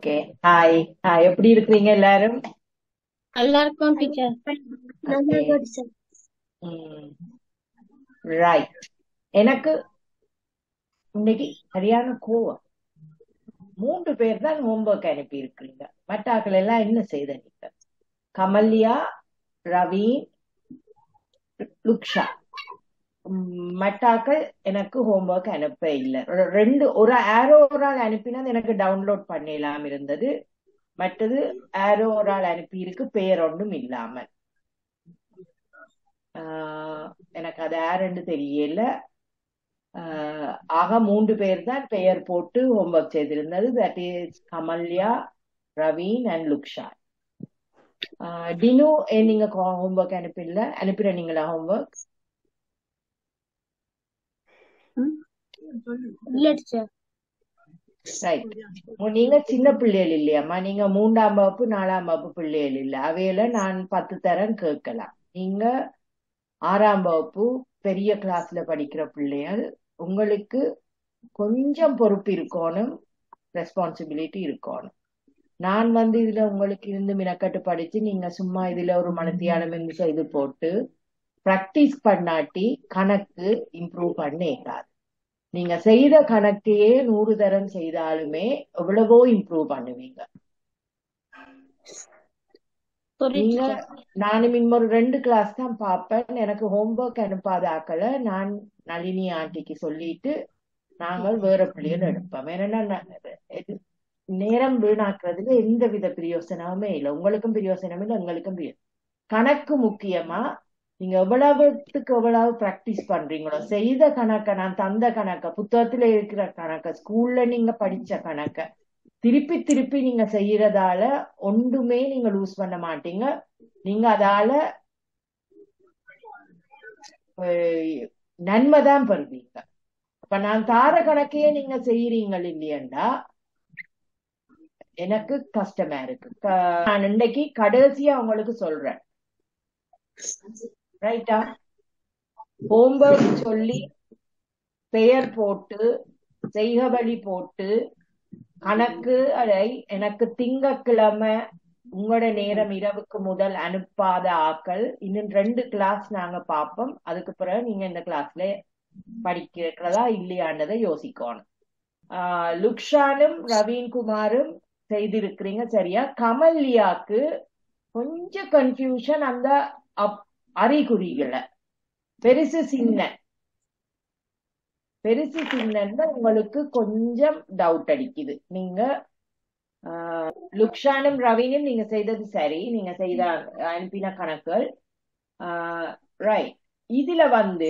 Okay hi hi எப்படி இருக்கிறீங்க எல்லாரும் நல்லா இருக்கும் டீச்சர் ஓகே ரைட் எனக்கு இன்னைக்கு சரியான கோவம் மூன்று பேர் தான் ஹோம்ஒர்க் அனுப்பி இருக்கிறீங்க மற்றாக்கள் எல்லாம் என்ன செய்த நீங்க கமல்யா ரவீன் லுக்ஷா உம், மற்றாக்கள் எனக்கு ஹோம்ஒர்க் அனுப்ப இல்லை ரெண்டு ஒரு ஆரோ ஒரு ஆள் அனுப்பினது எனக்கு டவுன்லோட் பண்ணலாம் இருந்தது மற்றது ஆரோ ஒரு ஆள் அனுப்பி இருக்கு பெயர் ஒன்றும் இல்லாமல் ஆஹ் எனக்கு அது யாருன்னு தெரியல ஆஹ் ஆக மூன்று பேர் தான் பெயர் போட்டு ஹோம்ஒர்க் செய்திருந்தது that is Kamalya Raveen and Luksha ah Dinu ஏன் நீங்க ஹோம்ஒர்க் அனுப்பிடல அனுப்பிடுறீங்களா ஹோம்ஒர்க் இல்ல டீச்சர் ரைட் நீங்க சின்ன பிள்ளைகள் இல்லையாம்மா நீங்க மூன்றாம் வகுப்பு நாலாம் வகுப்பு பிள்ளைகள் இல்ல அவையில நான் பத்து தரம் கேட்கலாம் நீங்க ஆறாம் வகுப்பு பெரிய கிளாஸ்ல படிக்கிற பிள்ளைகள் உங்களுக்கு கொஞ்சம் பொறுப்பு இருக்கணும் ரெஸ்பான்சிபிலிட்டி இருக்கணும் நான் வந்து இதுல உங்களுக்கு இருந்து மினக்கட்டு படிச்சு நீங்க சும்மா இதுல ஒரு மனத்தியாலம் இருந்து செய்து போட்டு பிராக்டிஸ் பண்ணாட்டி கணக்கு இம்ப்ரூவ் பண்ணேக்காது நீங்க செய்த கணக்கையே நூறு தரம் செய்தாலுமே எவ்வளவோ இம்ப்ரூவ் பண்ணுவீங்க சரி நீங்க டீச்சர் நானும் இன்னொரு ரெண்டு கிளாஸ் தான் பார்ப்பேன் எனக்கு ஹோம்ஒர்க் அனுப்பாத ஆக்களை நான் நளினி ஆண்டிக்கு சொல்லிட்டு நாங்கள் வேற பிள்ளைகள் எடுப்போம் ஏன்னா நான் இது நேரம் வீணாக்குறதுல எந்த வித பிரயோசனமுமே இல்லை உங்களுக்கும் பிரயோசனம் இல்லை எங்களுக்கும் பிரயோசனம் கணக்கு முக்கியமா நீங்க எவ்வளவுத்துக்கு எவ்வளவு பிராக்டிஸ் பண்றீங்களோ செய்த கணக்க நான் தந்த கணக்க புத்தகத்துல இருக்கிற கணக்க ஸ்கூல்ல நீங்க படிச்ச கணக்க திருப்பி திருப்பி நீங்க செய்யறதால ஒன்றுமே நீங்க லூஸ் பண்ண மாட்டீங்க நீங்க அதால அஹ், நன்மைதான் பெறுவீங்க அப்ப நான் தார கணக்கையே நீங்க செய்யறீங்க இல்லையண்டா எனக்கு கஷ்டமா இருக்கு க- நான் இன்னைக்கு கடைசியா உங்களுக்கு சொல்றேன் ரைட்டா ஹோம்ஒர்க் சொல்லி பெயர் போட்டு செய்கவழி போட்டு கணக்கு அதை எனக்கு திங்கட்கிழமை உங்களோட நேரம் இரவுக்கு முதல் அனுப்பாத ஆக்கள் இன்னும் ரெண்டு கிளாஸ் நாங்க பார்ப்போம் அதுக்கு பிறகு நீங்க இந்த கிளாஸ்ல படிக்கிறதா இல்லையான்றதை யோசிக்கணும் ஆஹ் லுக்ஷானும் ரவீன் குமாரும் செய்திருக்கிறீங்க சரியா கமல்யாக்கு கொஞ்சம் கன்ஃபியூஷன் அந்த அப்- அறிகுறிகளை பெருசு சின்ன பெருசு சின்னன்னு உங்களுக்கு கொஞ்சம் டவுட் அடிக்குது நீங்க ஆஹ், லுக்ஷானும் ரவீனும் நீங்க செய்தது சரி நீங்க செய்த அனுப்பின கணக்குகள் ரைட் இதுல வந்து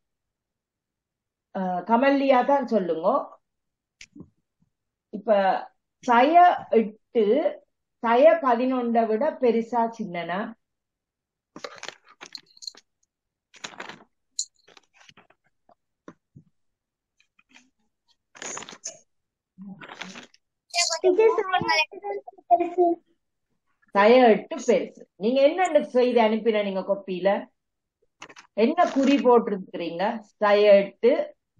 ஆஹ், கமல்லியா தான் சொல்லுங்க இப்ப சய எட்டு சய பதினொன்றை விட பெருசா சின்னனா சய எட்டு பெருசு நீங்க என்ன செய்து அனுப்பின நீங்க கொப்பியில என்ன குறி போட்டிருக்கிறீங்க சய எட்டு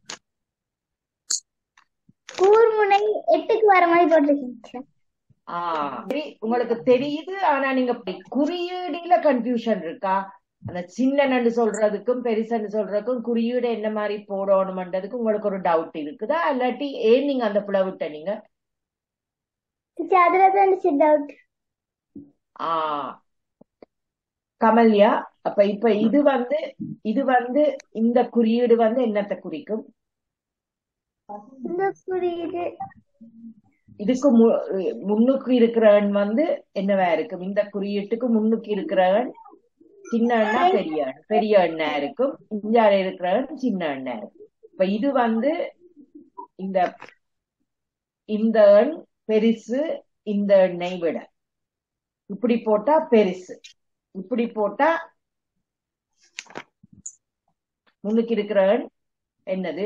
கூர்முனை எட்டுக்கு வர மாதிரி போட்டிருக்கீங்க ஆஹ் சரி உங்களுக்கு தெரியுது ஆனா நீங்க இப்படி குறியீடுல கன்ஃபியூஷன் இருக்கா அந்த சின்னன்னு சொல்றதுக்கும் பெருசன்னு சொல்றதுக்கும் குறியீடு என்ன மாதிரி போடணும்ன்றதுக்கு உங்களுக்கு ஒரு டவுட் இருக்குதா இல்லாட்டி ஏன் நீங்க அந்த பிள்ளை விட்ட நீங்க டீச்சர் அதுல தான் டீச்சர் டவுட் ஆஹ் கமல்யா அப்ப இப்ப இது வந்து இது வந்து இந்த குறியீடு வந்து என்னத்தை குறிக்கும் இந்த குறியீடு இதுக்கு மு- முன்னுக்கு இருக்கிறவன் வந்து என்னவா இருக்கும் இந்த குறியீட்டுக்கு முன்னுக்கு இருக்கிறவன் சின்ன அண்ணா பெரிய அண்ணா பெரிய அண்ணா இருக்கும் இஞ்சால இருக்கிறவன் சின்ன அண்ணா இருக்கும் இப்ப இது வந்து இந்த இந்த எண் பெருசு இந்த எண்ணை விட இப்படி போட்டா பெருசு இப்படி போட்டா முன்னுக்கு இருக்கிறவன் என்னது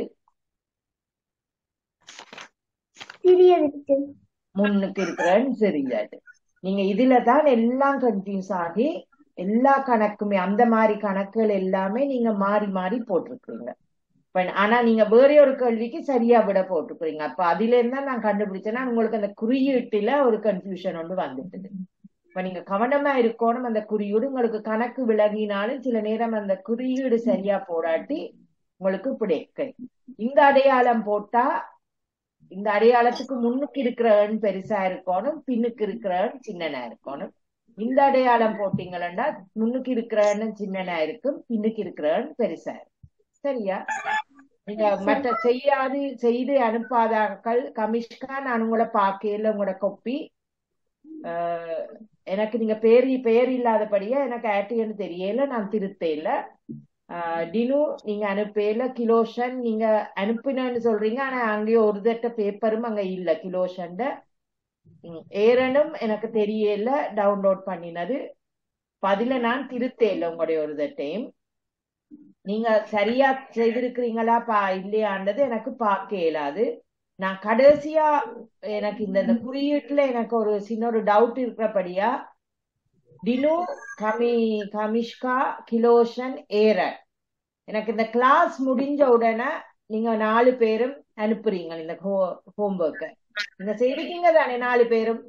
சிறியது டீச்சர் முன்னுக்கு இருக்கிறவன் சிறியது நீங்க இதுல தான் எல்லாம் கன்ஃபியூஸ் ஆகி எல்லா கணக்குமே அந்த மாதிரி கணக்குகள் எல்லாமே நீங்க மாறி மாறி போட்டிருக்கீங்க இப்ப ஆனா நீங்க வேற ஒரு கேள்விக்கு சரியா விட போட்டுக்கிறீங்க அப்ப அதுல இருந்தா நான் கண்டுபிடிச்சேன்னா உங்களுக்கு அந்த குறியீட்டுல ஒரு கன்ஃபியூஷன் ஒன்று வந்துட்டுது இப்ப நீங்க கவனமா இருக்கணும் அந்த குறியீடு உங்களுக்கு கணக்கு விளங்கினாலும் சில நேரம் அந்த குறியீடு சரியா போடாட்டி உங்களுக்கு பிடிக்க இந்த அடையாளம் போட்டா இந்த அடையாளத்துக்கு முன்னுக்கு இருக்கிற எண் பெருசா இருக்கணும் பின்னுக்கு இருக்கிற எண் சின்னனா இருக்கணும் இந்த அடையாளம் போட்டீங்கன்னா முன்னுக்கு இருக்கிற எண்ணம் சின்னனா இருக்கும் பின்னுக்கு இருக்கிற எண் பெருசா இருக்கும் சரியா நீங்க மற்ற செய்யாது செய்து அனுப்பாதாக்கள் கமிஷ்கா நான் உங்களை பார்க்கல உங்களோட கொப்பி ஆஹ் எனக்கு நீங்க பேர் பெயர் இல்லாதபடியா எனக்கு ஆட்டின்னு தெரியல நான் திருத்தேல ஆஹ் டினு நீங்க அனுப்பல கிலோஷன் நீங்க அனுப்பினு சொல்றீங்க ஆனா அங்கேயே ஒரு தட்ட பேப்பரும் அங்க இல்ல கிலோஷன் ஏரனும் எனக்கு தெரியல டவுன்லோட் பண்ணினது பதில நான் திருத்தேல உங்களுடைய ஒரு தட்டையும் நீங்க சரியா செய்திருக்கிறீங்களா பா இல்லையான்றது எனக்கு பார்க்க இயலாது நான் கடைசியா எனக்கு இந்த இந்த குறியீட்டுல எனக்கு ஒரு சின்ன ஒரு டவுட் இருக்கிறபடியா டினு கமி கமிஷ்கா கிலோஷன் ஏரன் எனக்கு இந்த கிளாஸ் முடிஞ்ச உடனே நீங்க நாலு பேரும் அனுப்புறீங்க இந்த ஹோம்ஒர்க்க நீங்க செய்திருக்கீங்க தானே நாலு பேரும்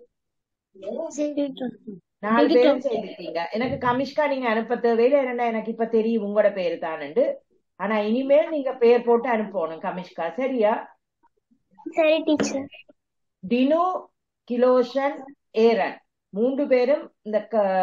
நாலு பேரும் செய்திருக்கீங்க எனக்கு கமிஷ்கா நீங்க அனுப்ப தேவையில்லை என்னன்னா எனக்கு இப்ப தெரியும் உங்களோட பேரு தானு ஆனா இனிமேல் நீங்க பேர் போட்டு அனுப்பணும் கமிஷ்கா சரியா சரி டீச்சர் டினு கிலோஷன் ஏரன் மூன்று பேரும் இந்த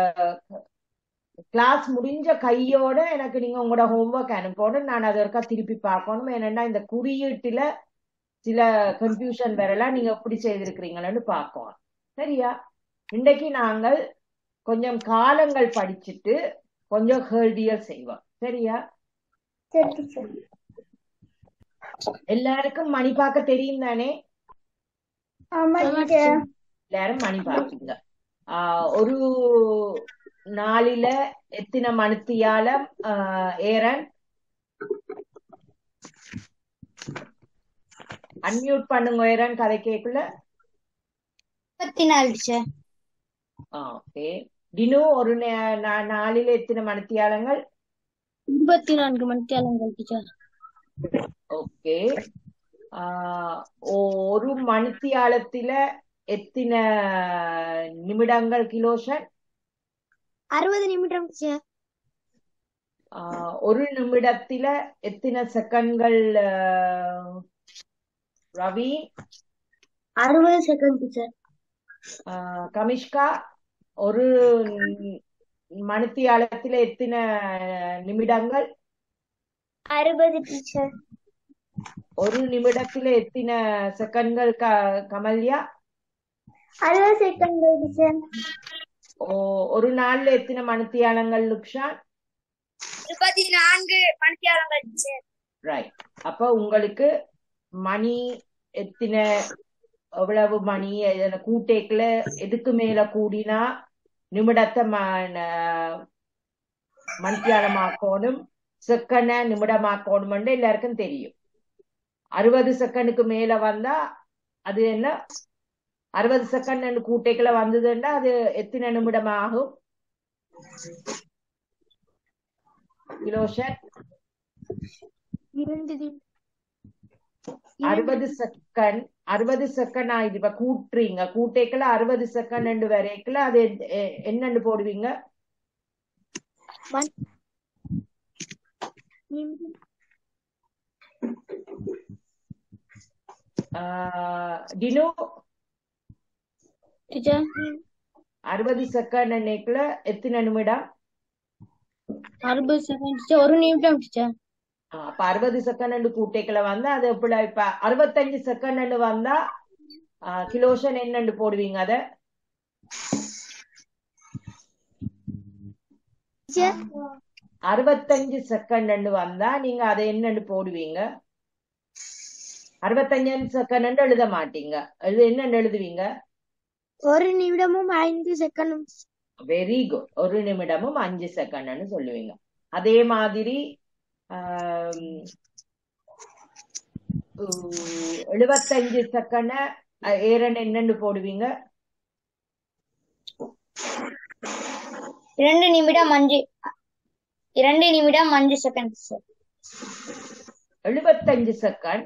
கிளாஸ் முடிஞ்ச கையோட எனக்கு நீங்க உங்களோட ஹோம்ஒர்க் அனுப்பணும் நான் அதை ஒருக்கா திருப்பி பார்க்கணும் ஏன்னா இந்த குறியீட்டுல சில கன்ஃபியூஷன் வரலாம் நீங்க எப்படி செய்திருக்கிறீங்களன்னு பார்க்கணும் சரியா இன்றைக்கு நாங்கள் கொஞ்சம் காலங்கள் படிச்சுட்டு கொஞ்சம் கேள்வியல் செய்வோம் சரியா சரி டீச்சர் எல்லாருக்கும் மணி பார்க்க தெரியும் தானே ஆமா டீச்சர் எல்லாரும் மணி பார்ப்பீங்க ஆஹ் ஒரு நாளில எத்தனை மணித்தியாலம் ஏரன் அன்மியூட் பண்ணுங்க ஏரன் கதை கேக்குள்ள முப்பத்தி நாலு டீச்சர் ஓகே டினு ஒரு நாளில எத்தனை மணித்தியாலங்கள் இருபத்தி நான்கு மணித்தியாலங்கள் டீச்சர் ஓகே ஒரு மணித்தியாலத்தில எத்தனை நிமிடங்கள் கிலோஷன் அறுபது நிமிடம் டீச்சர் ஒரு நிமிடத்தில எத்தனை செகண்ட்கள் ரவி அறுபது செகண்ட் டீச்சர் கமிஷ்கா ஒரு மணித்தியாலத்தில எத்தனை நிமிடங்கள் அறுபது டீச்சர் ஒரு நிமிடத்தில எத்தனை செகண்ட்கள் கமல்யா அறுபது செகண்ட் டீச்சர் ஒரு நாள்ல எத்தனை மணித்தியாலங்கள் லுக்ஷான் இருபத்தி நான்கு மணித்தியாலங்கள் டீச்சர் ரைட் அப்ப உங்களுக்கு மணி எத்தனை எவ்வளவு மணி கூட்டேக்குல எதுக்கு மேல கூடினா நிமிடத்தை மணித்தியாலமாக்கணும் செகண்ட நிமிடமாக்கணும் எல்லாருக்கும் தெரியும் அறுபது செகண்டுக்கு மேல வந்தா அது என்ன அறுபது செகண்ட் கூட்டைக்குள்ள வந்ததுன்னா அது எத்தனை நிமிடம் ஆகும் கிலோஷன் அறுபது செகண்ட் அறுபது செகண்ட் ஆயுது இப்ப கூட்டுறீங்க கூட்டைக்குள்ள அறுபது செகண்ட் வரைக்குள்ள அது என்னன்னு போடுவீங்க டினு டீச்சர் அறுபது செகண்ட் அன்னைக்குள்ள எத்தனை நிமிடம் அறுபது செகண்ட் ஒரு நிமிடம் டீச்சர் அப்ப அறுபது செகண்ட் கூட்டைக்குள்ள வந்தா அது எப்படி இப்ப அறுபத்தஞ்சு செகண்ட் வந்தா கிலோஷன் என்னன்னு போடுவீங்க அத அறுபத்தஞ்சு செகண்ட் வந்தா நீங்க அதை என்னன்னு போடுவீங்க அறுபத்தஞ்சு செகண்ட் எழுத மாட்டீங்க எழுத என்னன்னு எழுதுவீங்க ஒரு நிமிடமும் ஐந்து செகண்டும் வெரி குட் ஒரு நிமிடமும் அஞ்சு செகண்ட்னு சொல்லுவீங்க அதே மாதிரி எழுபத்தஞ்சு செகண்ட் ஏரன் என்னன்னு போடுவீங்க இரண்டு நிமிடம் அஞ்சு இரண்டு நிமிடம் அஞ்சு செகண்ட் சார் எழுபத்தஞ்சு செகண்ட்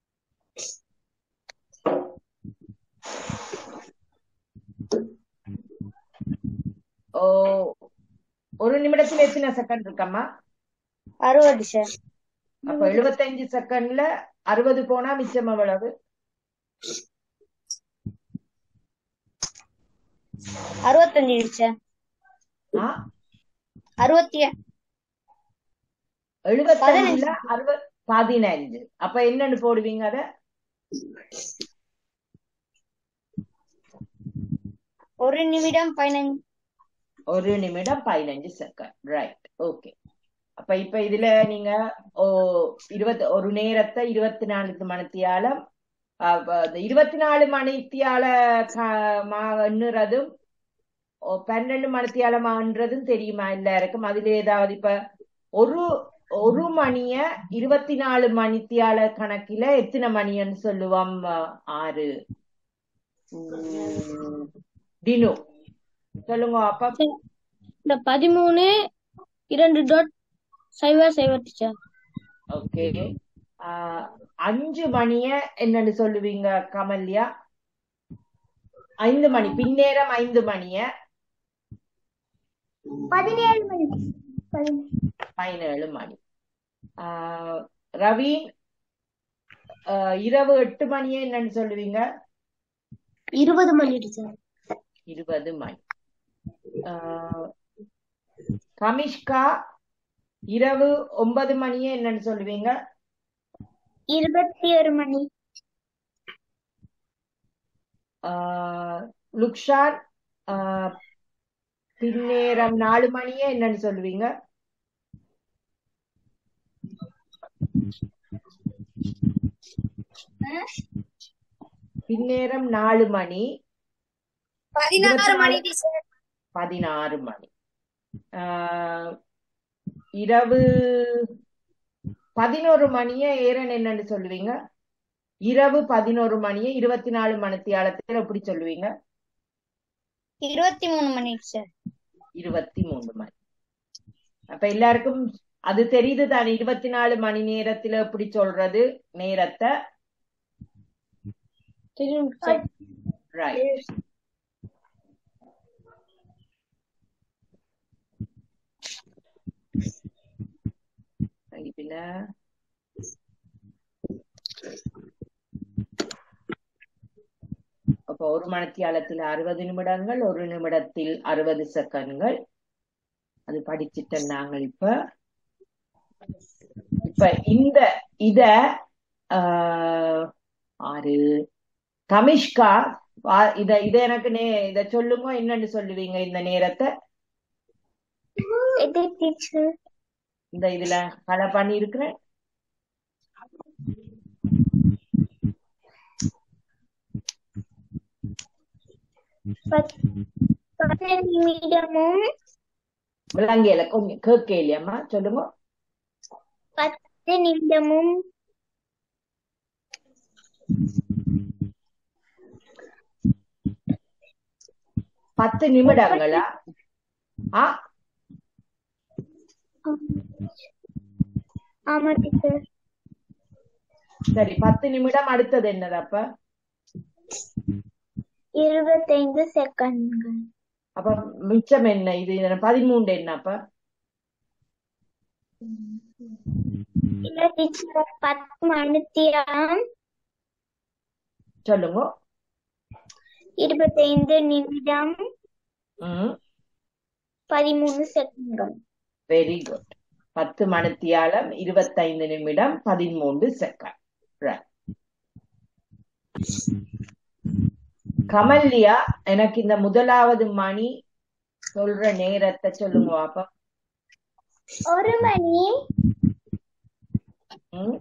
ஓ ஒரு நிமிடத்துல எத்தனை செகண்ட் இருக்கம்மா அறுபது சார் அப்ப எழுபத்தஞ்சு செகண்ட்ல அறுபது போனா மிச்சம் எவ்வளவு அறுபத்தஞ்சு சார் ஆ அறுபத்தி எழுபத்தஞ்சுல அறுபது பதினஞ்சு அப்ப என்னன்னு போடுவீங்க அத ஒரு நிமிடம் பதினஞ்சு ஒரு நிமிடம் பதினஞ்சு செகண்ட் ரைட் ஓகே அப்ப இப்ப இதுல நீங்க ஓ இருபத்தி ஒரு நேரத்தை இருபத்தி நாலு மணித்தியாலம் அப்ப இந்த இருபத்தி நாலு மணித்தியால எண்ணுறதும் ஓ, பன்னெண்டு மணித்தியாலமான்றதும் தெரியுமா எல்லாருக்கும் அதுல ஏதாவது இப்ப ஒரு ஒரு மணிய இருபத்தி நாலு மணித்தியால கணக்கில எத்தனை மணின்னு சொல்லுவோம் அஹ், ஆறு உம், டினு சொல்லுங்க அப்ப இந்த பதிமூணு இரண்டு டாட் சைவர் சைவர் டீச்சர் ஓகே அஞ்சு மணிய என்னன்னு சொல்லுவீங்க கமல்யா ஐந்து மணி பின்னேரம் ஐந்து மணிய பதினேழு மணி பதினேழு மணி ஆஹ் ரவீன் ஆஹ் இரவு எட்டு மணியே என்னன்னு சொல்லுவீங்க இருபது மணி டீச்சர் இருபது மணி ஆஹ் கமிஷ்கா இரவு ஒன்பது மணியே என்னன்னு சொல்லுவீங்க இருபத்தி ஒரு மணி ஆஹ் லுக்ஷான் ஆஹ் பின்னேரம் நாலு மணியே என்னன்னு சொல்லுவீங்க பின்னேரம் நாலு மணி பதினாறு மணி டீச்சர் பதினாறு மணி ஆஹ் இரவு பதினோரு மணிய ஏரன் என்னன்னு சொல்லுவீங்க இரவு பதினோரு மணிய இருபத்தி நாலு மணித்தியாலத்தில் எப்படி சொல்லுவீங்க இருபத்தி மூணு மணி டீச்சர் இருபத்தி மூணு மணி அப்ப எல்லாருக்கும் அது தெரியுது தானே இருபத்தி நாலு மணி நேரத்துல எப்படி சொல்றது நேரத்தை தெரியும் டீச்சர் ரைட் பின்ன அப்ப ஒரு மணித்தியாலத்தில் அறுபது நிமிடங்கள் ஒரு நிமிடத்தில் அறுபது செகண்ட்கள் அது படிச்சுட்டோம் நாங்கள் இப்ப இப்ப இந்த இத ஆஹ், ஆறு கமிஷ்கா வா- இத இத எனக்கு நே இத சொல்லுங்க என்னன்னு சொல்லுவீங்க இந்த நேரத்தை இது டீச்சர் இந்த இதுல கலை பண்ணி இருக்கிறேன் பத்து நிமிடமும் விலங்கியல கொஞ்சம் கேட்க இல்லையம்மா சொல்லுங்க பத்து நிமிடமும் பத்து நிமிடங்களா ஆ ஆமா டீச்சர் சரி பத்து நிமிடம் அடுத்தது என்னது அப்ப இருபத்தைந்து செகண்ட்கள் அப்ப மிச்சம் என்ன இது என்ன பதிமூன்று என்ன அப்ப இல்ல டீச்சர் பத்து மணித்தியாலம் சொல்லுங்க இருபத்தைந்து நிமிடம் ம் பதிமூணு செகண்ட்கள் வெரி குட் பத்து மணித்தியாலம் இருபத்தைந்து நிமிடம் பதிமூன்று செகண்ட் Right. கமல்லியா எனக்கு இந்த முதலாவது மணி சொல்ற நேரத்தை சொல்லுங்க பாப்பா ஒரு மணி ம்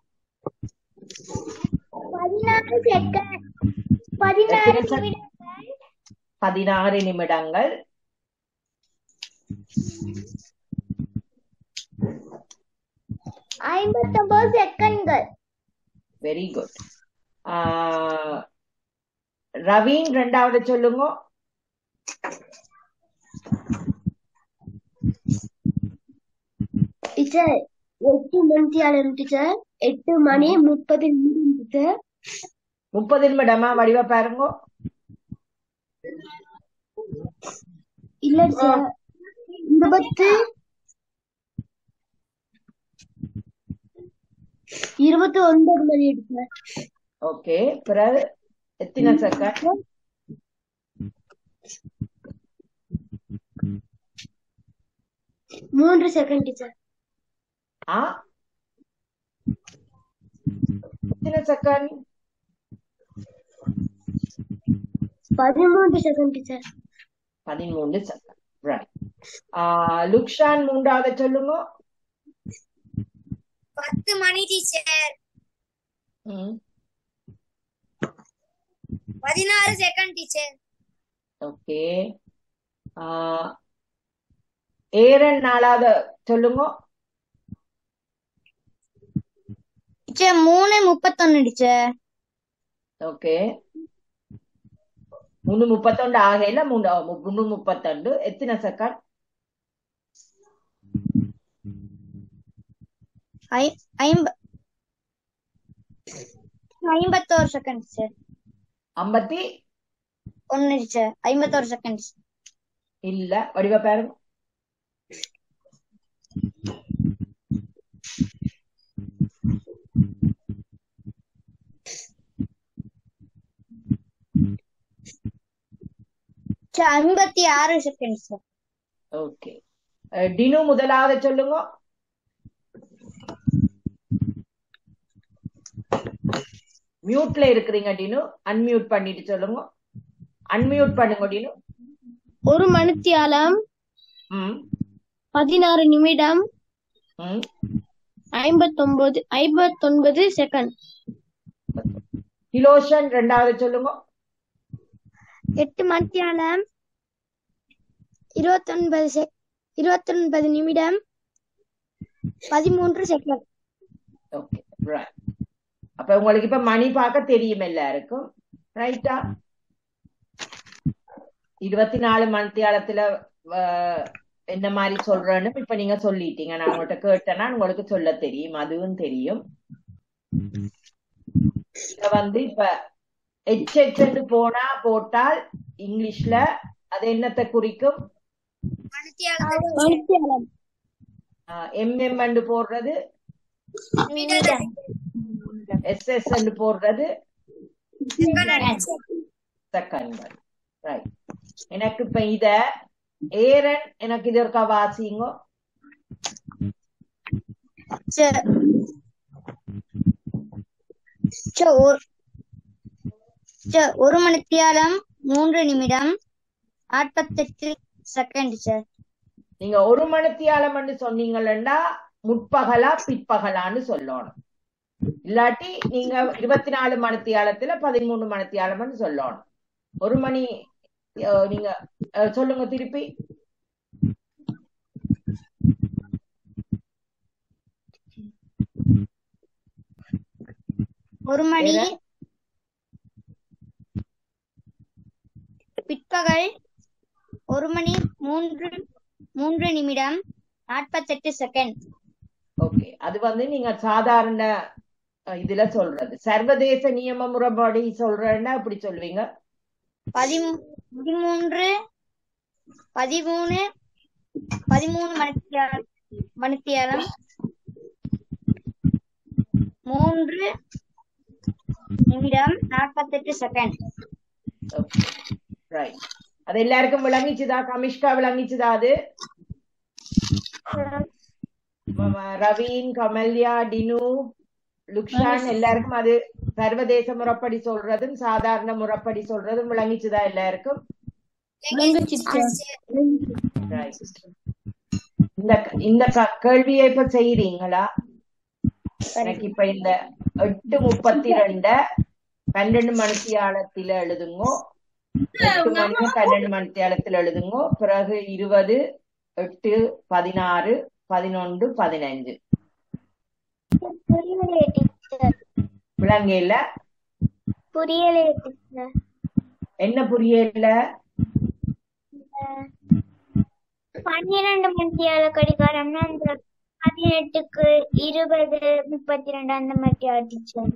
பதினாறு செகண்ட் பதினாறு எத்தனை sec- நிமிடங்கள் பதினாறு நிமிடங்கள் ஐம்பத்தொன்பது செகண்ட்கள் வெரி குட் ரவீன் ரெண்டாவது சொல்லுங்க டீச்சர் எட்டு மணித்தியாலம் டீச்சர் எட்டு மணி முப்பது நிமிடம் டீச்சர் முப்பது நிமிடமா வடிவ பாருங்க இல்ல சார் இருபத்து இருபத்தி ஒன்பது மணி டீச்சர் ஓகே பிறகு எத்தனை செகண்ட் மூன்று செகண்ட் டீச்சர் ஆ எத்தனை செகண்ட் பதிமூன்று செகண்ட் டீச்சர் பதிமூன்று செகண்ட் ரைட் லுக்ஷான் மூன்றாவது சொல்லுங்க பத்து மணி டீச்சர் ம் பதினாறு செகண்ட் டீச்சர் ஓகே ஏரன் நாலாவது சொல்லுங்க டீச்சர் மூணு முப்பத்தொன்னு டீச்சர் ஓகே மூணு முப்பத்தொண்டு ஆகையில மூணு மூணு முப்பத்தொண்டு எத்தனை செகண்ட் ஐம்ப ஐம்பத்தோரு செகண்ட் டீச்சர் ஐம்பத்தி ஒன்னு டீச்சர் ஐம்பத்தோரு செகண்ட் இல்ல வடிவ பாருங்க ஐம்பத்தி ஆறு செகண்ட் சார் ஓகே டினு முதலாவது சொல்லுங்க மியூட்ல இருக்கிறீங்க டினு அன்மியூட் பண்ணிட்டு சொல்லுங்க அன்மியூட் பண்ணுங்க டினு ஒரு மணித்தியாலம் ம் பதினாறு நிமிடம் ம் ஐம்பத்தொன்பது ஐம்பத்தொன்பது செகண்ட் கிலோஷன் ரெண்டாவது சொல்லுங்க எட்டு மணித்தியாலம் இருபத்தொன்பது செ இருபத்தொன்பது நிமிடம் பதிமூன்று செகண்ட் ஓகே ரைட் அப்ப உங்களுக்கு இப்ப மணி பார்க்க தெரியும் எல்லாருக்கும் ரைட்டா இருபத்தி நாலு மணித்தியாலத்துல என்ன மாதிரி சொல்றேன்னு இப்ப நீங்க சொல்லிட்டீங்க நான் உங்கள்கிட்ட கேட்டேன்னா உங்களுக்கு சொல்ல தெரியும் அதுவும் தெரியும் இத வந்து இப்ப எச் எச் போனா போட்டால் இங்கிலீஷ்ல அது என்னத்தை குறிக்கும் மணித்தியாலம் எம் எம் போடுறது எஸ் எஸ் போடுறது செகண்ட் ரைட் எனக்கு இப்ப இத ஏரன் எனக்கு இது இருக்கா வாசிங்கோ ஒரு மணித்தியாலம் மூன்று நிமிடம் நாற்பத்தெட்டு செகண்ட் சார் நீங்க ஒரு மணித்தியாலம் சொன்னீங்கன்னா முற்பகலா பிற்பகலான்னு சொல்லணும் இல்லாட்டி நீங்க இருபத்தி நாலு மணித்தியாலத்துல பதிமூணு மணித்தியாலம்னு சொல்லணும் ஒரு மணி நீங்க சொல்லுங்க திருப்பி ஒரு மணி பிற்பகல் ஒரு மணி மூன்று மூன்று நிமிடம் நாற்பத்தெட்டு செகண்ட் ஓகே அது வந்து நீங்க சாதாரண இதுல சொல்றது சர்வதேச நியம முறைப்படி சொல்றேன்னா அப்படி சொல்லுவீங்க பதிமூன்று பதிமூணு பதிமூணு மணித்தியாலம் மணித்தியாலம் மூன்று நிமிடம் நாற்பத்தெட்டு செகண்ட் ரைட் அது எல்லாருக்கும் விளங்கிச்சுதா கமிஷ்கா விளங்கிச்சுதா அது ரவீன் கமல்யா டினு லுக்ஷான் எல்லாருக்கும் அது சர்வதேச முறைப்படி சொல்றதும் சாதாரண முறைப்படி சொல்றதும் விளங்கிச்சுதா எல்லாருக்கும் இந்த இந்த கேள்வியை இப்ப செய்யறீங்களா எனக்கு இப்ப இந்த எட்டு முப்பத்தி ரெண்ட பன்னெண்டு மணித்தியாலத்தில எழுதுங்கோ எட்டு மணி பன்னெண்டு மணித்தியாலத்தில் எழுதுங்கோ பிறகு இருபது எட்டு பதினாறு பதினொன்று பதினஞ்சு விளங்கையில புரியலே என்ன புரியல பன்னிரண்டு மணித்தியால கடிகாரம்னா அந்த பதினெட்டுக்கு இருபது முப்பத்தி ரெண்டு அந்த மாதிரி டீச்சர்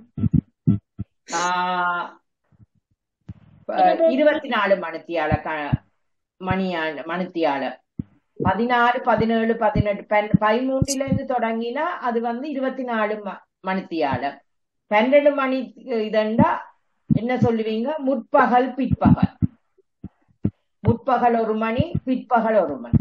ஆஹ் ப- இருபத்தி நாலு மணித்தியால க மணியான மணித்தியால பதினாறு பதினேழு பதினெட்டு பன் பதிமூன்றுல இருந்து தொடங்கினா அது வந்து இருபத்தி நாலு ம- மணித்தியால பன்னெண்டு மணி இதண்டா என்ன சொல்லுவீங்க முற்பகல் பிற்பகல் முற்பகல் ஒரு மணி பிற்பகல் ஒரு மணி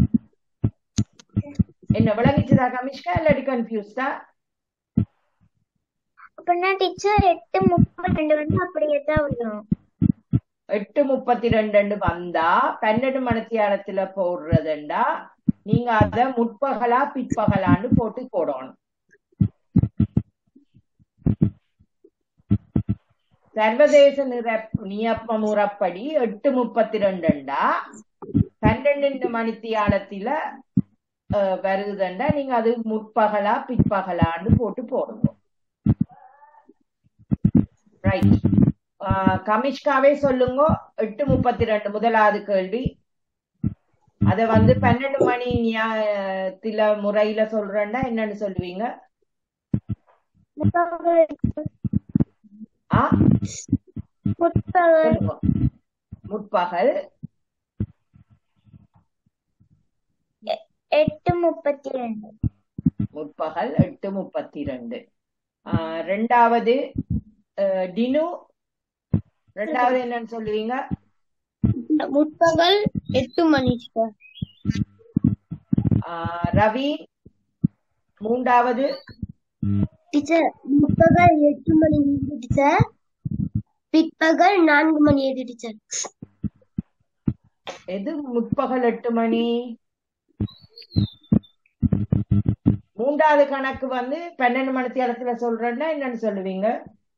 என்ன விளங்கிச்சுதா கமிஷ்கா இல்லாட்டி கன்ஃபியூஸ்டா அப்படின்னா டீச்சர் எட்டு முப்பத்தி ரெண்டு வந்து அப்படியே தான் வரும் எட்டு முப்பத்தி ரெண்டு வந்தா பன்னெண்டு மணித்தியாலத்துல போடுறதுண்டா நீங்க அத முற்பகலா பிற்பகலான்னு போட்டு போடணும் சர்வதேச நிற நியம முறைப்படி எட்டு முப்பத்தி ரெண்டுண்டா பன்னெண்டு மணித்தியாலத்தில அஹ், வருகுதுண்டா நீங்க அது முற்பகலா பிற்பகலான்னு போட்டு போடுங்க ரைட் கமிஷ்காவே சொல்லுங்க எட்டு முப்பத்தி ரெண்டு முதலாவது கேள்வி அத வந்து பன்னெண்டு மணி நியாயத்தில முறையில சொல்றேன்னா என்னன்னு சொல்லுவீங்க முற்பகல் ஆ முற்பகல் சொல்லுங்க முற்பகல் எ- எட்டு முப்பத்தி ரெண்டு முற்பகல் எட்டு முப்பத்தி ரெண்டு ரெண்டாவது அஹ், டினு ரெண்டாவது என்னன்னு சொல்லுவீங்க முற்பகல் எட்டு மணி ஆஹ், ரவி மூன்றாவது டீச்சர் முற்பகல் எட்டு மணி டீச்சர் பிற்பகல் நான்கு மணி எது டீச்சர் எது முற்பகல் எட்டு மணி மூன்றாவது கணக்கு வந்து பன்னெண்டு மணி நேரத்துல சொல்றேன்னா என்னன்னு சொல்லுவீங்க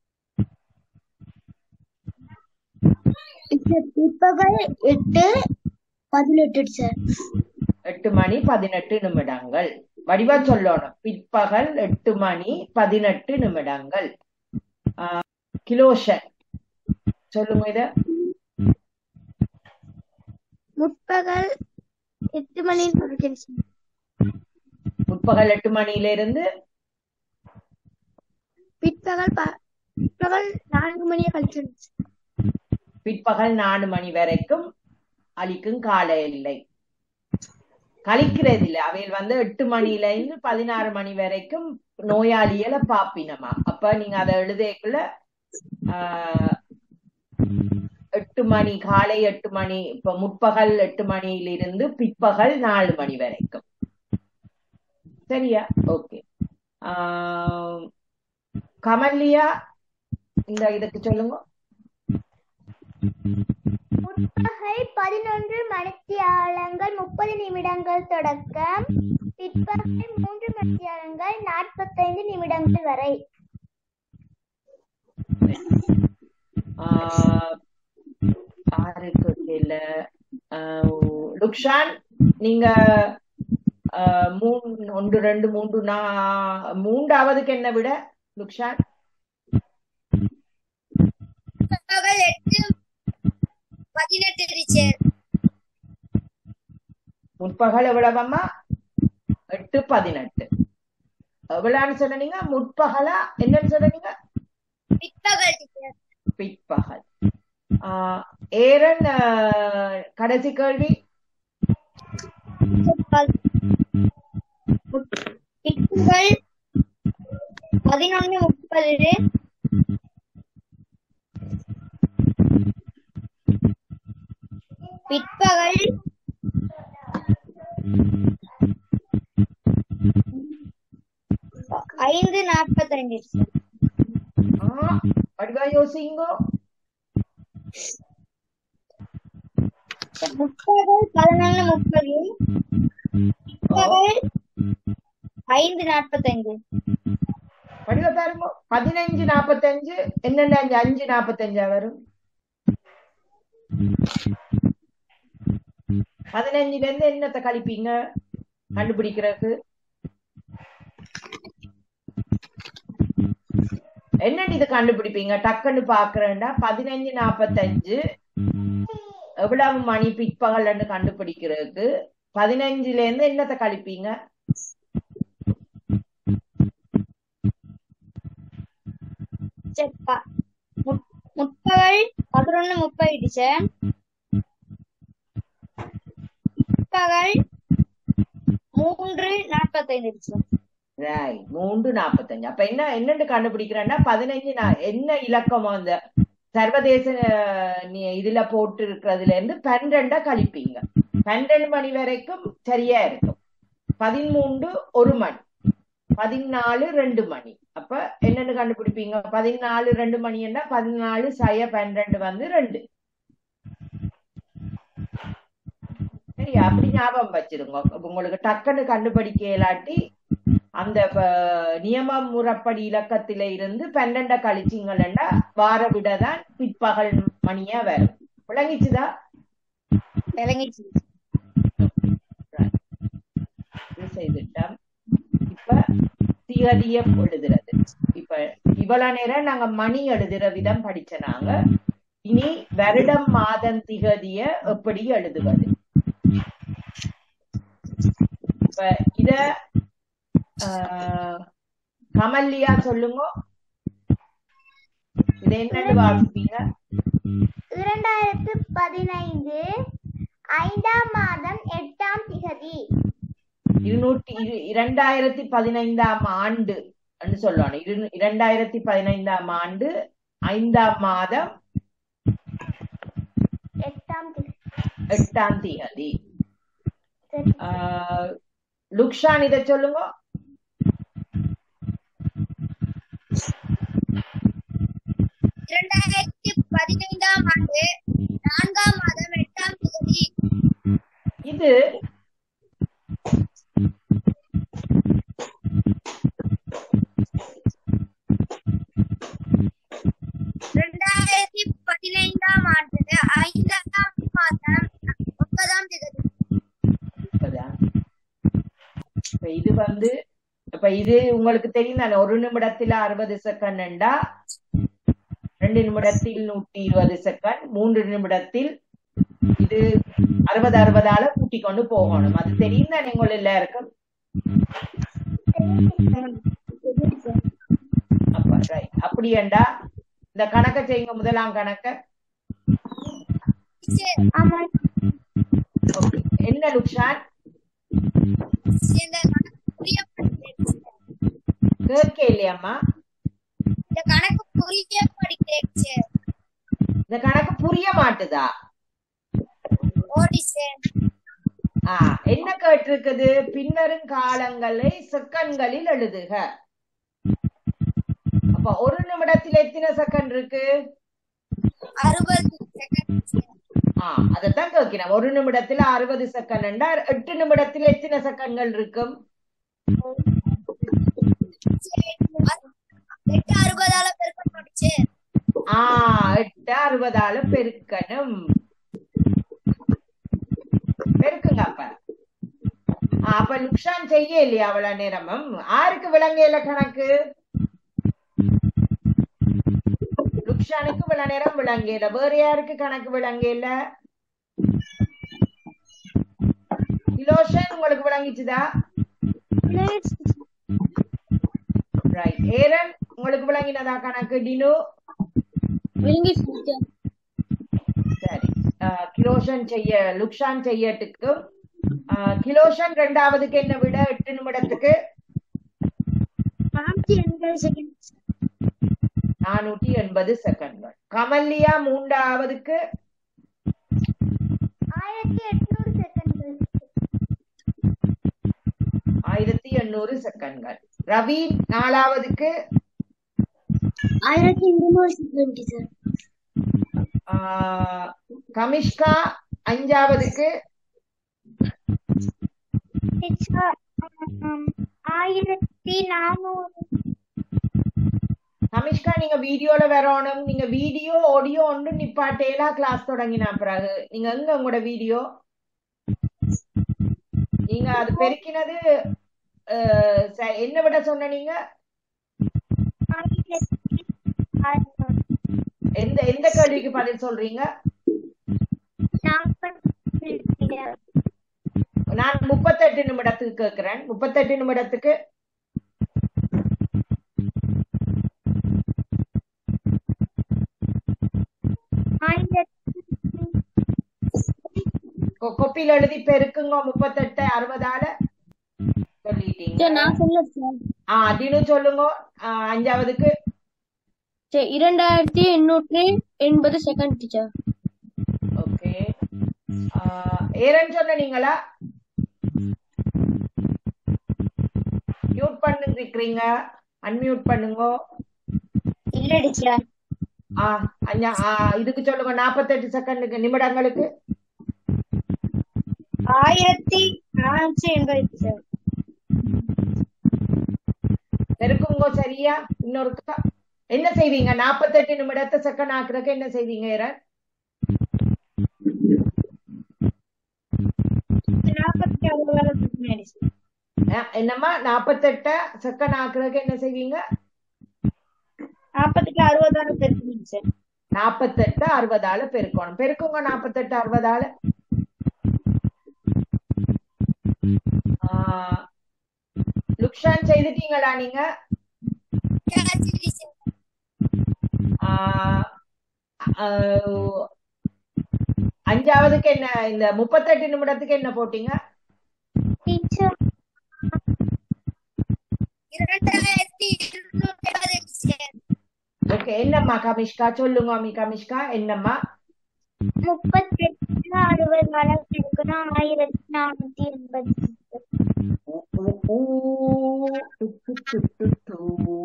டீச்சர் பிற்பகல் எட்டு பதினெட்டு டீச்சர் எட்டு மணி பதினெட்டு நிமிடங்கள் வடிவா சொல்லணும் பிற்பகல் எட்டு மணி பதினெட்டு நிமிடங்கள் ஆஹ், கிலோஷன் சொல்லுங்க இத முற்பகல் எட்டு மணி முற்பகல் எட்டு மணியில இருந்து பிற்பகல் ப- பிற்பகல் நான்கு மணியை கழிச்சு பிற்பகல் நாலு மணி வரைக்கும் அளிக்கும் கால எல்லை கழிக்கிறது இல்ல அவையில் வந்து எட்டு மணில இருந்து பதினாறு மணி வரைக்கும் நோயாளிகளை பாப்பினமா அப்ப நீங்க அதை எழுதக்குள்ள ஆஹ், எட்டு மணி காலை எட்டு மணி இப்ப முற்பகல் எட்டு மணியிலிருந்து பிற்பகல் நாலு மணி வரைக்கும் சரியா ஓகே கமல்லியா இந்த இதுக்கு சொல்லுங்க முற்பகல் பதினொன்று மணித்தியாலங்கள் முப்பது நிமிடங்கள் தொடக்கம் பிற்பகல் மூன்று மணித்தியாலங்கள் நாற்பத்தைந்து நிமிடங்கள் வரை ஆஹ் யாருக்கு இல்ல ஆஹ் லுக்ஷான் நீங்க ஆஹ் மூணு ஒன்று ரெண்டு மூன்று நா மூன்றாவதுக்கு என்ன விட லுக்ஷான் முற்பகல் எட்டு பதினெட்டு டீச்சர் முற்பகல் எவ்வளவம்மா எட்டு பதினெட்டு எவ்வளவுன்னு சொன்னீங்க முற்பகலா என்னன்னு சொன்னீங்க பிற்பகல் டீச்சர் பிற்பகல் ஆஹ் ஏரன் ஆஹ் கடைசி கேள்வி பிற்பகல் பதினொன்று முப்பது பிற்பகல் ஐந்து நாற்பத்தைந்து ஆஹ் வடிவா யோசிங்கோ முப்பகல் பதினொன்று முப்பது பிற்பகல் ஐந்து நாற்பத்தைந்து வடிவ பாருங்க பதினஞ்சு நாப்பத்தஞ்சு என்னென்ன அஞ்சு அஞ்சு நாப்பத்தஞ்சா வரும் பதினஞ்சுல இருந்து என்னத்தை கழிப்பீங்க கண்டுபிடிக்கிறதுக்கு என்னன்னு இது கண்டுபிடிப்பீங்க டக்குன்னு பாக்குறேன்டா பதினஞ்சு நாப்பத்தஞ்சு எவ்வளவு மணி பிற்பகல்னு கண்டுபிடிக்கிறதுக்கு பதினஞ்சுல இருந்து என்னத்தை கழிப்பீங்க டீச்சர் முற்பகல் பதினொன்னு முப்பது டீச்சர் முற்பகல் மூன்று நாற்பத்தைந்து டீச்சர் ரைட் மூன்று நாற்பத்தஞ்சு அப்ப என்ன என்னன்னு கண்டுபிடிக்கிறேன்னா பதினஞ்சு நா- என்ன இலக்கமோ அந்த சர்வதேச அஹ், நீ- இதுல போட்டு இருக்கிறதுல இருந்து பன்னிரெண்டா கழிப்பீங்க பன்னிரண்டு மணி வரைக்கும் சரியா இருக்கும் பதிமூன்று ஒரு மணி பதினாலு ரெண்டு மணி அப்ப என்னன்னு கண்டுபிடிப்பீங்க பதினாலு ரெண்டு மணின்னா பதினாலு சய பன்னிரண்டு வந்து ரெண்டு சரியா அப்படி ஞாபகம் வச்சிருங்க உங்களுக்கு டக்குன்னு கண்டுபிடிக்க இல்லாட்டி அந்த ப- நியம முறைப்படி இலக்கத்தில இருந்து பன்னெண்ட கழிச்சிங்கன்னா வார விட தான் பிற்பகல் மணியா வரும் விளங்கிச்சுதா விளங்கிச்சு இது செய்துட்டோம் இப்ப திகதிய எழுதுறது இப்ப இவ்வளவு நேரம் நாங்க மணி எழுதுற விதம் படிச்ச நாங்க இனி வருடம் மாதம் திகதிய எப்படி எழுதுவது இப்ப இத ஆஹ், கமல்லியா சொல்லுங்க இது என்னன்னு வாசிப்பீங்க இரண்டாயிரத்து பதினைந்து ஐந்தாம் மாதம் எட்டாம் திகதி இருநூற்றி இரு- இரண்டாயிரத்தி பதினைந்தாம் ஆண்டு என்று சொல்லணும் இரு- இரண்டாயிரத்தி பதினைந்தாம் ஆண்டு ஐந்தாம் மாதம் எட்டாம் திகதி எட்டாம் தேதி சரி. ஆஹ், லுக்ஷான் இத சொல்லுங்க இரண்டாயிரத்தி பதினைந்தாம் ஆண்டு நான்காம் மாதம் எட்டாம் தேதி இது இரண்டாயிரத்தி பதினைந்தாம் ஆண்டு ஐந்தாம் மாதம் ஒன்பதாம் தேதி இப்பதான். இப்ப இது வந்து இப்ப இது உங்களுக்கு தெரியும் தானே ஒரு நிமிடத்துல அறுபது செகண்ட்டா ரெண்டு நிமிடத்தில் நூற்றி இருபது செகண்ட் மூன்று நிமிடத்தில் இது அறுபது அறுபதால கூட்டிக் கொண்டு போகணும் அது தெரியும் தானே உங்கள் எல்லாருக்கும் அப்ப ரைட் அப்படியேண்டா இந்த கணக்கை செய்யுங்க முதலாம் கணக்க ஆமா ஓகே என்ன லுக்ஷான் இந்த கணக்கு புரிய மாட்டேங்குது. கேட்க இல்லையாம்மா இந்த கணக்கு புரிய மாட்டேங்குது. இந்த கணக்கு புரிய மாட்டுதா ஓடி சார் ஆ, என்ன கேட்டிருக்குது பின்னரும் காலங்களை செகண்ட்களில் எழுதுக அப்ப ஒரு நிமிடத்தில் எத்தனை செகண்ட் இருக்கு அறுபது செகண்ட் ஆ அதத்தான் கேட்கிறேன் ஒரு நிமிடத்துல அறுபது செகண்ட் எட்டு நிமிடத்தில் எத்தனை செகண்ட்கள் இருக்கும் எட்டு அறுபதால பெருக்கப்பட்டுச்சு ஆ எட்டு அறுபதால பெருக்கணும் பெருக்குங்க அப்ப ஆ, அப்ப லுக்ஷான் செய்ய இல்லையா அவ்வளவு நேரமும் ஆருக்கு விளங்கையில கணக்கு லுக்ஷானுக்கு இவ்வளவு நேரம் விளங்கையில வேற யாருக்கு கணக்கு விளங்கையில இலோஷன் உங்களுக்கு விளங்கிச்சுதா ரைட் ஏரன் உங்களுக்கு விளங்கினதா கணக்கு டினு சரி அஹ், கிலோஷன் செய்ய லுக்ஷான் செய்யட்டுக்கும் அஹ், கிலோஷன் ரெண்டாவதுக்கு என்ன விட எட்டு நிமிடத்துக்கு நானூற்றி எண்பது செகண்ட்கள் கமல்லியா மூன்றாவதுக்கு ஆயிரத்தி எட்நூறு செகண்ட்கள் ஆயிரத்தி எண்ணூறு செகண்ட்கள் ரவி நாலாவதுக்கு ஆயிரத்தி இருநூறு செகண்ட் சார் ஆஹ், கமிஷ்கா அஞ்சாவதுக்கு ஆயிரத்தி நானூறு கமிஷ்கா நீங்க வீடியோல வரணும் நீங்க வீடியோ ஆடியோ ஒன்று நிப்பாட்டேலா கிளாஸ் தொடங்கினா பிறகு நீங்க எங்க உங்களோட வீடியோ நீங்க அது பெருக்கினது அஹ், ச- என்ன விட சொன்ன நீங்க ஆயிரத்தி அறுநூறு எந்த எந்த கேள்விக்கு பதில் சொல்றீங்க நாற்பத்தி நான் முப்பத்தெட்டு நிமிடத்துக்கு கேட்கிறேன் முப்பத்தெட்டு நிமிடத்துக்கு கொ- கொப்பியில எழுதி பெருக்குங்க முப்பத்தெட்டு அறுபதால சொல்லிட்டீங்க சார் நான் சொல்ல சார் ஆ அதினு சொல்லுங்க ஆ, அஞ்சாவதுக்கு சரி இரண்டாயிரத்தி எண்ணூற்றி எண்பது செகண்ட் டீச்சர் ஓகே ஏரன் சொன்னீங்களா மியூட் பண்ணுங்க இருக்கிறீங்க அன்மியூட் பண்ணுங்க இல்ல டீச்சர் ஆ அஞ்சா ஆ, இதுக்கு சொல்லுங்க நாற்பத்தெட்டு செகண்டுக்கு நிமிடங்களுக்கு ஆயிரத்தி நானூற்றி எண்பது டீச்சர் பெருக்குங்க சரியா இன்னொருக்கா என்ன செய்வீங்க நாற்பத்தெட்டு நிமிடத்தை செகண்ட் ஆக்குறதுக்கு என்ன செய்வீங்க ஏரன் நாற்பத்தி அறுபது டீச்சர் ஆ, என்னம்மா நாற்பத்தெட்ட செகண்ட் ஆக்குறதுக்கு என்ன செய்வீங்க நாற்பத்தெட்டு அறுபதாயிரம் பேருக்கு டீச்சர் நாற்பத்தெட்டு அறுபதால பெருக்கணும் பெருக்குங்க நாற்பத்தெட்டு அறுபதால ஆ, லுக்ஷான் செய்துட்டீங்களா நீங்க ஆ, ஆ, அஞ்சாவதுக்கு என்ன இந்த முப்பத்தெட்டு நிமிடத்துக்கு என்ன போட்டீங்க டீச்சர் இரண்டாயிரத்தி இருநூற்றி எண்பது டீச்சர் ஓகே என்னம்மா கமிஷ்கா சொல்லுங்க அம்மி கமிஷ்கா என்னம்மா முப்பத்தெட்டு அறுபது அளவு இருக்குன்னா ஆயிரத்தி நானூத்தி எண்பது டீச்சர் ஊ, ஊ, ஊ, டு, டு, டு, டு, டு.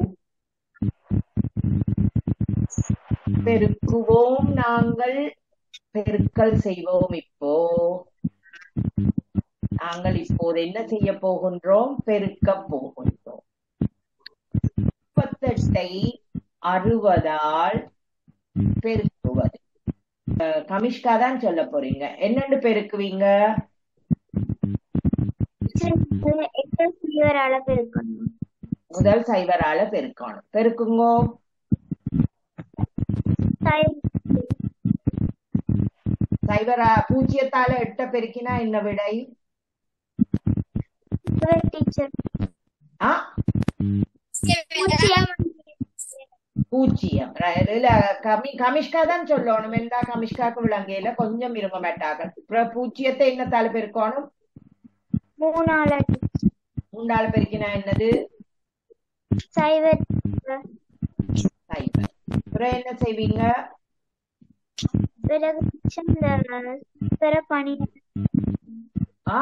பெருக்குவோம் நாங்கள் பெருக்கல் செய்வோம் இப்போ நாங்கள் இப்போது என்ன செய்ய போகின்றோம் பெருக்க போகின்றோம் முப்பத்தெட்டை அறுபதால் பெருக்குவது அஹ், கமிஷ்கா தான் சொல்ல போறீங்க என்னன்னு பெருக்குவீங்க டீச்சர் எட்டு சில்வர் அளவு இருக்கணும் முதல் சைவரால பெருக்கணும் பெருக்குங்கோ சைவரா பூஜ்ஜியத்தால எட்ட பெருக்கினா என்ன விடை டீச்சர் ஆ பூஜ்ஜியம் பூஜ்ஜியம் ர- இல்ல கமி கமிஷ்கா தான் சொல்லணும் என்றா கமிஷ்காக்கு விளங்கையில கொஞ்சம் இருங்க மாட்டாங்க அப்புறம் பூஜ்ஜியத்தை என்னத்தால பெருக்கணும் மூணால மூண்டால பெருக்கினா என்னது சைவர் சைவர் அப்புறம் என்ன செய்வீங்க பிறகு இந்த பிற பணி ஆ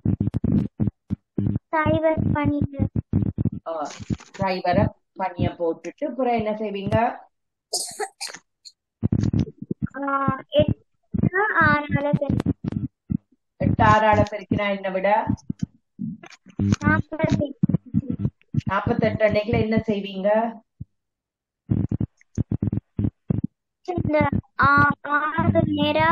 சைவர் பணி ஆ, சைவரை பனிய போட்டுட்டு அப்புறம் என்ன செய்வீங்க எட்டு ஆறால பெருக்கு எட்டு ஆறால பெருக்கினா என்ன விட நாற்பத்தி நாற்பத்தெட்டு அன்னைக்குல என்ன செய்வீங்க இந்த ஆ- ஆறு நேரா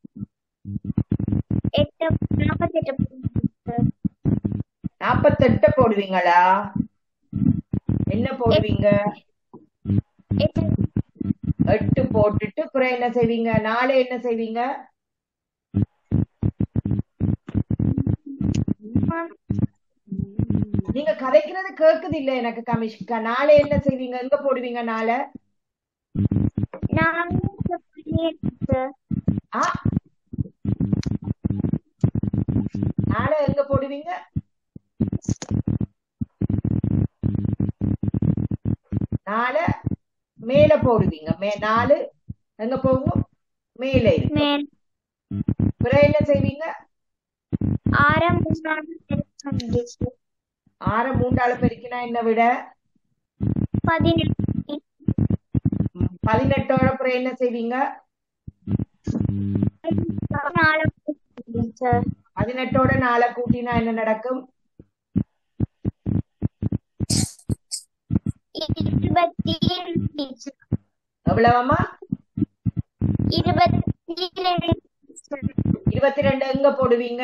எட்டு நாற்பத்தெட்டு டீச்சர் நாற்பத்தெட்டு போடுவீங்களா என்ன போடுவீங்க எட்டு எட்டு போட்டுட்டு அப்புறம் என்ன செய்வீங்க நாளை என்ன செய்வீங்க நீங்க கதைக்கிறது கேக்குது இல்ல எனக்கு கமிஷ்கா நாளை என்ன செய்வீங்க எங்க போடுவீங்க நாளை நானூத்தி பதினேழு டீச்சர் ஆ நாளை எங்க போடுவீங்க நாளை மேல போடுவீங்க மே நாலு எங்க போகும் மேல இருக்கு மேல் அப்புறம் என்ன செய்வீங்க ஆறாம் மூணாவது பெருக்கம் டீச்சர் ஆற மூன்றால பெருக்கினா என்ன விட பதினெட்டு ம், பதினெட்டோட அப்புறம் என்ன செய்வீங்க நாலு டீச்சர் பதினெட்டோட நாளை கூட்டினா என்ன நடக்கும் இருபத்தி ஏழு டீச்சர் எவ்வளவம்மா இருபத்தி ரெண்டு டீச்சர் இருபத்தி ரெண்டு எங்க போடுவீங்க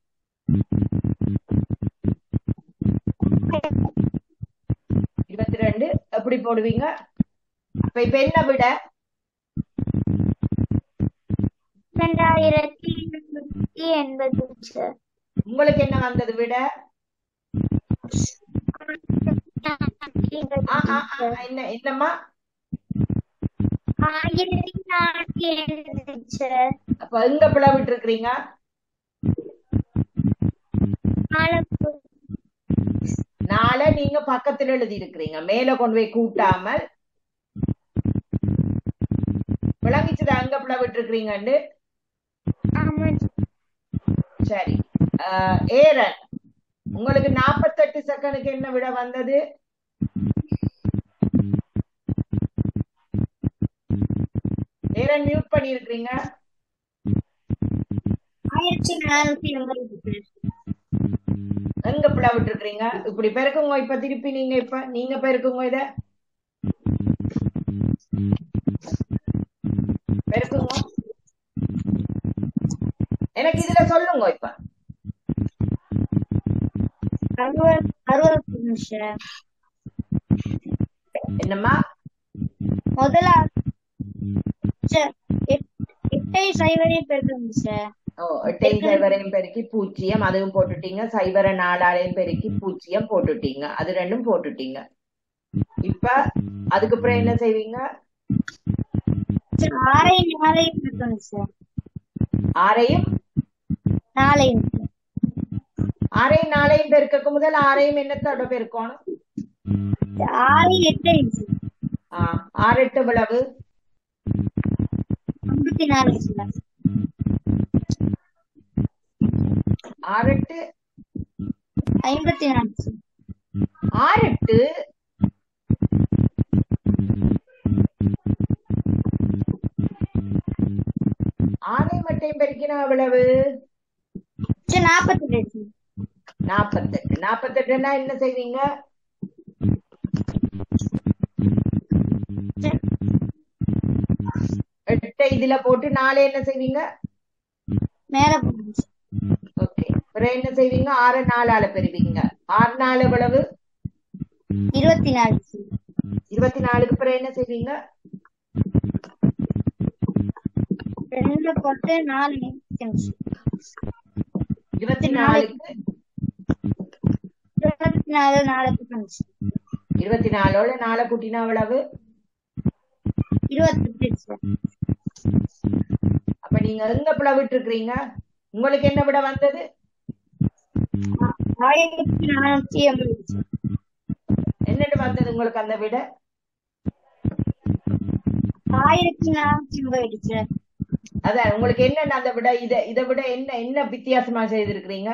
இருபத்தி ரெண்டு எப்படி போடுவீங்க அப்ப இப்ப என்ன விட ரெண்டாயிரத்தி எண்ணூத்தி எண்பது டீச்சர் உங்களுக்கு என்ன வந்தது விட ஆ, ஆ, ஆ, என்ன என்னம்மா ஆயிரத்தி நானூத்தி எழுபது டீச்சர் அப்ப எங்க பிளவிட்டு இருக்கிறீங்க நாலு நாளை நீங்க பக்கத்துல எழுதி இருக்கிறீங்க மேல கொண்டு போய் கூட்டாமல் விளங்கிச்சது அங்க பிள்ளை விட்டுருக்கீங்கன்னு ஆமா சரி ஆஹ் ஏரன் உங்களுக்கு நாற்பத்தெட்டு செகண்டுக்கு என்ன விட வந்தது ஏரன் மியூட் பண்ணி இருக்கிறீங்க ஆயிரத்தி நானூத்தி எண்பது எங்க பிள்ளை விட்டுருக்கீங்க இப்படி பெருக்குங்க இப்ப திருப்பி நீங்க இப்ப நீங்க பெருக்குங்க இத பெருக்குங்க எனக்கு இதுல சொல்லுங்க இப்ப அறுபது அறுபது நிமிஷம் என்னம்மா முதல்ல ச- எட்- எட்டை சைவரை பெருக்கணும் சார் ஓ எட்டையும் சைவரையும் பெருக்கி பூஜ்ஜியம் அதுவும் போட்டுட்டீங்க சைவர நாலாலையும் பெருக்கி பூஜ்ஜியம் போட்டுட்டீங்க அது ரெண்டும் போட்டுட்டீங்க இப்ப அதுக்கப்புறம் என்ன செய்வீங்க சார், ஆறை நாளையும் பெருக்கணும் சார் ஆறையும் நாளையும் ஆறையும் நாளையும் பெருக்கக்கு முதல் ஆறையும் என்னத்தோட பெருக்கணும் சார், ஆறு எட்டை சார் ஆ, ஆறு எட்டு விளவு ஐம்பத்தி நாலு சார் ஆறு எட்டு ஐம்பத்தி நாலு சார் ஆறு எட்டு ஆறை மட்டையும் பெருக்கினா எவ்வளவு சார் நாற்பத்தி ரெண்டு சார் நாப்பத்தெட்டு நாப்பத்தெட்டுன்னா என்ன செய்வீங்க சார், எட்டை இதுல போட்டு நாலு என்ன செய்வீங்க மேல போகணும் சார் ஓகே அப்புறம் என்ன செய்வீங்க ஆறு நாலால பெறுவீங்க ஆறு நாலு எவ்வளவு இருபத்தி நாலு சார் இருபத்தி நாலுக்கு அப்புறம் என்ன செய்வீங்க ரெண்டு போட்டு நாலு நிமிஷம் சார் இருபத்தி நாலுக்கு இருபத்தி நாலு நாலு பெருக்கணும் சார் இருபத்தி நாலோட நாலு கூட்டினா எவ்வளவு இருபத்தெட்டு சார் அப்ப நீங்க எங்க பிளவிட்டு இருக்கிறீங்க உங்களுக்கு என்ன விட வந்தது ஆயிரத்தி நானூத்தி எண்பது சார் என்னட்டு வந்தது உங்களுக்கு அந்த விட ஆயிரத்தி நானூத்தி எண்பது சார் அதான் உங்களுக்கு என்ன அந்த விட இத இதை விட என்ன என்ன வித்தியாசமா செய்திருக்கிறீங்க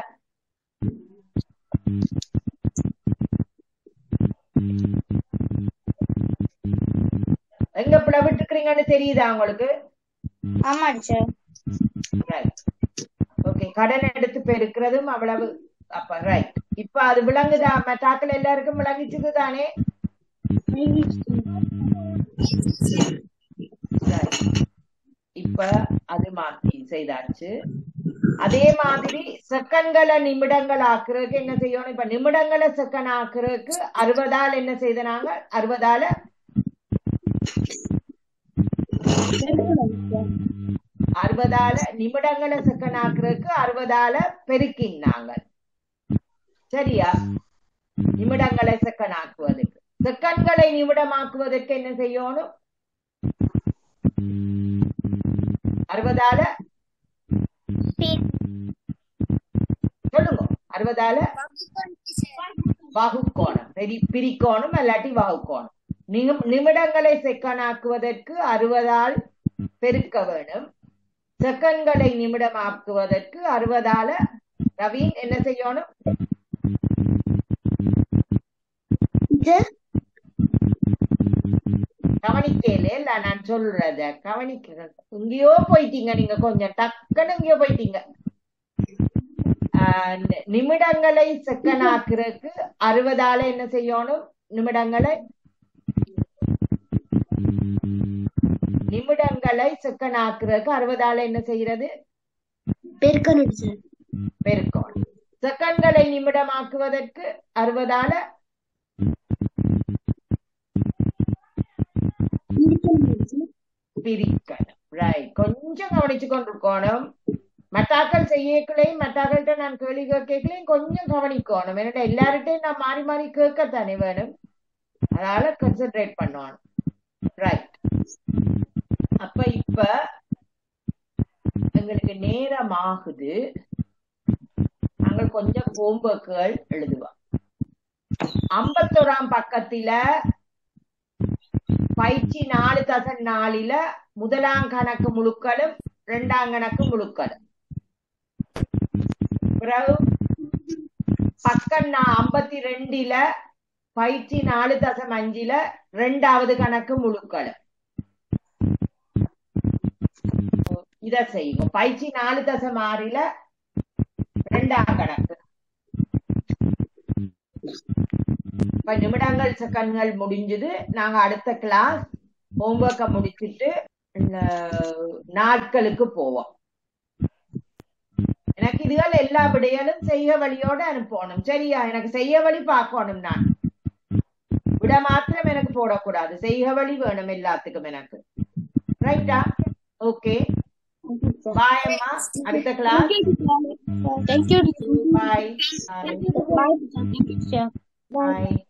எங்க பிளவிட்டு இருக்கிறீங்கன்னு தெரியுதா உங்களுக்கு ஆமா சார் ஓகே கடன் எடுத்து பெருக்கிறதும் அவ்வளவு அப்ப ரைட் இப்ப அது விளங்குதா மெட்டாக்கள் எல்லாருக்கும் விளங்கிச்சது தானே Right. இப்ப அது மாத்தி செய்தாச்சு அதே மாதிரி செகண்ட்களை நிமிடங்கள் ஆக்குறதுக்கு என்ன செய்யணும் இப்ப நிமிடங்களை செகண்ட் ஆக்குறதுக்கு அறுபதால் என்ன செய்தனாங்க அறுபதால அறுபதால நிமிடங்களை செகண்ட் ஆக்குறதுக்கு அறுபதால பெருக்கினாங்க சரியா நிமிடங்களை செகண்ட் ஆக்குவதற்கு செகண்ட்களை நிமிடமாக்குவதற்கு என்ன செய்யணும் அறுபதால சொல்லுங்க அறுபதால வகுக்கோணம் பெரி பிரிக்கோணம் இல்லாட்டி வகுக்கோணம் நிமி- நிமிடங்களை செகண்ட் ஆக்குவதற்கு அறுபதால் பெருக்க வேணும் செகண்ட்களை நிமிடமாக்குவதற்கு அறுபதால ரவீன் என்ன செய்யணும் கவனிக்கல இல்ல நான் சொல்றத கவனிக்க எங்கேயோ போயிட்டீங்க நீங்க கொஞ்சம் டக்குன்னு எங்கேயோ போயிட்டீங்க ஆஹ் நி- நிமிடங்களை செகண்ட் ஆக்குறதுக்கு அறுபதால என்ன செய்யணும் நிமிடங்களை நிமிடங்களை செகண்ட் ஆக்குறதுக்கு அறுபதால என்ன செய்யறது பெருக்கணும் சார் பெருக்கணும் செகண்ட்களை நிமிடமாக்குவதற்கு அறுபதால பிரிக்கணும் ரைட் கொஞ்சம் கவனிச்சு கொண்டிருக்கணும் மத்தாக்கள் செய்யக்களையும் மத்தாக்கள்கிட்ட நான் கேள்வி கேட்கலையும் கொஞ்சம் கவனிக்கணும் என்னடா எல்லார்கிட்டையும் நான் மாறி மாறி கேட்கத்தானே வேணும் அதனால கான்சென்ட்ரேட் பண்ணணும் ரைட் அப்ப இப்ப எங்களுக்கு நேரம் ஆகுது நாங்கள் நாங்கள் கொஞ்சம் ஹோம்ஒர்க்குகள் எழுதுவோம் ஐம்பத்தோராம் பக்கத்தில பயிற்சி நாலு தசன் நாலில முதலாம் கணக்கு முழுக்களும் இரண்டாம் கணக்கு முழுக்களும் பிறகு பக்கம் ஐம்பத்தி ரெண்டுல பயிற்சி நாலு தசம் அஞ்சுல ரெண்டாவது கணக்கு முழுக்களும் இத செய்வோம் பயிற்சி நாலு தசம் ஆறில ரெண்டாம் கணக்கு இப்ப நிமிடங்கள் செகண்ட்கள் முடிஞ்சது நாங்க அடுத்த கிளாஸ் ஹோம்ஒர்க்க முடிச்சிட்டு இந்த நாட்களுக்கு போவோம் எனக்கு இதுகள் எல்லா விடைகளும் செய்ய வழியோட அனுப்பணும் சரியா எனக்கு செய்ய வழி பார்க்கணும் நான் விட மாத்திரம் எனக்கு போடக்கூடாது செய்ய வழி வேணும் எல்லாத்துக்கும் எனக்கு ரைட்டா ஓகே பாய் அம்மா அடுத்த class Thank you, teacher. Bye Bye, teacher. Thank you, teacher. Bye